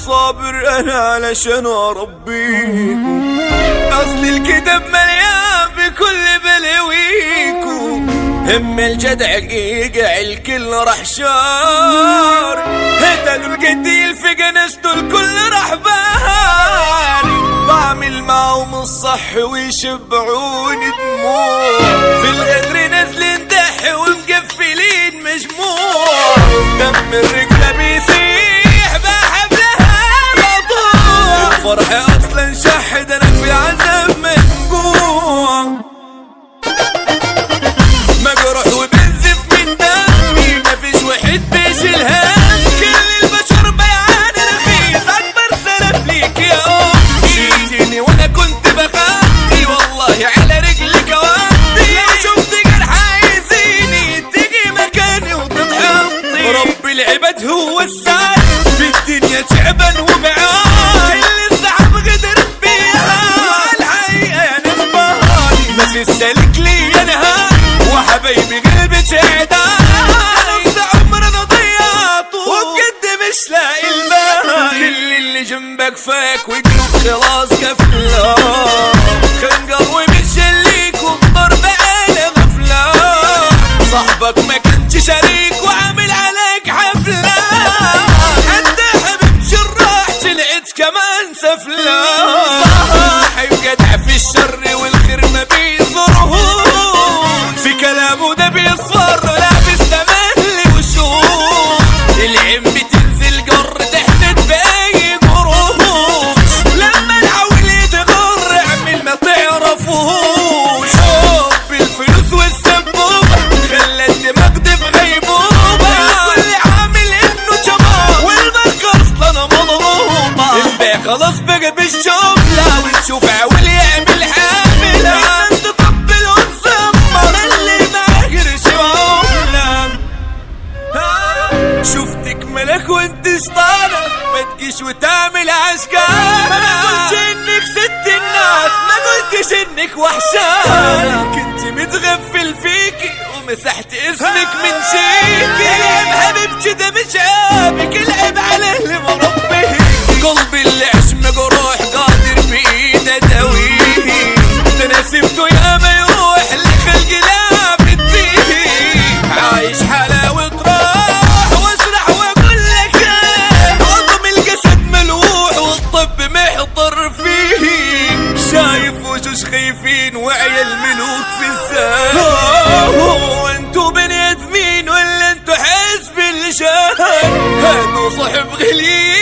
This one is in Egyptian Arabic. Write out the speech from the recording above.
صابر انا علشان اربيكم اصل الكتاب مليان بكل بلاويكم هم الجدع قيقع الكل راح شار هتلوا القتيل في جنازته الكل راح بار بعمل معهم الصح ويشبعوني دموع في الغدر نازلين دح ومقفلين مجموع دم الرجلة بيسيح بحبلها مطوع فرحي اصلا شحد انا في عذاب منقوع مجروح وبنزف من دمي مفيش واحد بيشيل هم كل البشر بيعاني رخيص اكبر سلف ليك يا امي شلتيني وانا كنت بخاطي والله على رجلك اودي لو شفت جرح عايزيني تيجي مكاني وتتحطي رب العباد هو السعد في الدنيا تعبان وبعاني اللي الصعب غدر بيها الحقيقه يا نسباني بس السلك لي انا وحبايبي قلبي تعداني نص عمر انا ضيعته وبجد مش لاقي الماء كل اللي جنبك فاك وقلوب خلاص قفلة خنقر ومش ليك والضرب على غفلة صاحبك ما كانش شريك وعامل عليك حفلة حتى حبيبتي الراح طلعت كمان سفلة صاحب جدع في الشر والخير ما بيزورهوش في كلامه ده بيصفر لابس تملي وشوش العين بتنزل جر تحسد باي قروش لما العول يتغر اعمل ما تعرفوش حب الفلوس والسبوبة خلى الدماغ دي بغيبوبة كل عامل انه شباب والماركة اصلا مضروبة البيع خلاص بقى بالشغلة ونشوف عول يعمل حاملة انت تطبل وتسمر اللي معاه قرش وعملة شفتك ملك وانت شطانة ما تجيش وتعمل عسكرة ما قلتش انك ست الناس ما قلتش انك وحشانة كنت متغفل فيكي ومسحت اسمك من شيكي العب حبيبتي ده مش عيبك العب على اللي مربيه قلبي اللي عش مجروح قادر بايده داويه ده انا سبته يا ما يروح لخلق لا بديه عايش حلاوة راح واشرح واقول لك إيه. عظم الجسد ملوح والطب محضر فيه شايف وشوش خايفين وعيال ملوك في الساحل هو انتو بني ادمين ولا انتو حزب اللي شاهد هادو صاحب غليل